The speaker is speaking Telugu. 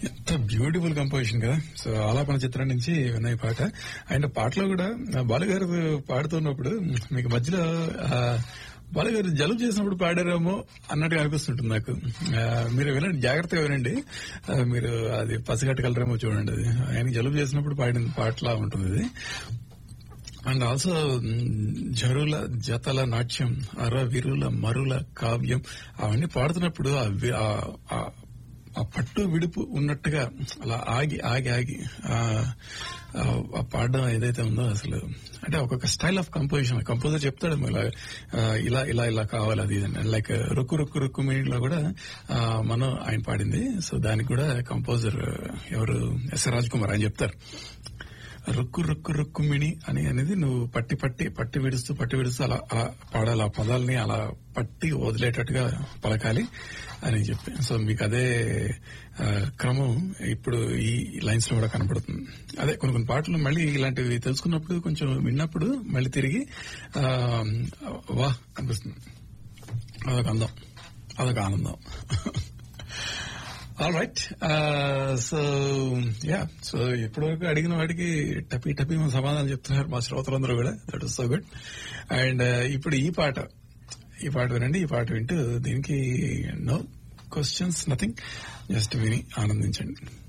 ఎంత బ్యూటిఫుల్ కంపోజిషన్ కదా సో ఆలాపన చిత్రం నుంచి విన్న ఈ పాట అండ్ పాటలో కూడా ఆ, బాలుగారు పాడుతున్నప్పుడు మీకు మధ్యలో ఆ, బాలుగారు జలుబు చేసినప్పుడు పాడారేమో అన్నట్టుగా అనిపిస్తుంటుంది నాకు ఆ, మీరు వినండి జాగ్రత్తగా వినండి ఆ, మీరు అది పసిగట్టగలరేమో చూడండి అది ఆయన జలుబు చేసినప్పుడు పాడిన పాటలా ఉంటుంది ఇది అండ్ ఆల్సో జరుల జతల నాట్యం అర విరుల మరుల కావ్యం అవన్నీ పాడుతున్నప్పుడు ఆ వి- ఆ- ఆ- ఆ పట్టు విడుపు ఉన్నట్టుగా అలా ఆగి ఆగి ఆగి ఆ ఆ- ఆ పాడడం ఏదైతే ఉందో అసలు అంటే ఒక్కొక్క స్టైల్ ఆఫ్ కంపోజిషన్ కంపోజర్ చెప్తాడు ఇలా ఆ, ఇలా ఇలా ఇలా కావాలి అది ఇది లైక్ రుక్కు రుక్కు రుక్కు మీలో కూడా ఆ, మనం ఆయన పాడింది సో దానికి కూడా కంపోజర్ ఎవరు ఎస్ రాజ్ కుమార్ ఆయన చెప్తారు రుక్కు రుక్కు రుక్కుమిణి అని అనేది నువ్వు పట్టి పట్టి పట్టి విడుస్తూ పట్టి విడుస్తూ అలా అలా పాడాలి ఆ పదాలని అలా పట్టి వదిలేటట్టుగా పలకాలి అని చెప్పి సో మీకు అదే ఆ, క్రమం ఇప్పుడు ఈ లైన్స్ లో కూడా కనపడుతుంది అదే కొన్ని కొన్ని పాటలు మళ్ళీ ఇలాంటివి తెలుసుకున్నప్పుడు కొంచెం విన్నప్పుడు మళ్ళీ తిరిగి ఆ, వా అనిపిస్తుంది అదొక అందం అదొక ఆనందం all right so yeah so ఇప్పటివరకు అడిగిన వాటికి టపీ టపీ మన సమాధానం చెప్తున్నారు మా శ్రోతలందరూ కూడా that is so good and ఇప్పుడు ఈ పాట ఈ పాట వినండి ఈ పాట వింటూ దీనికి నో క్వశ్చన్స్ నథింగ్ జస్ట్ విని ఆనందించండి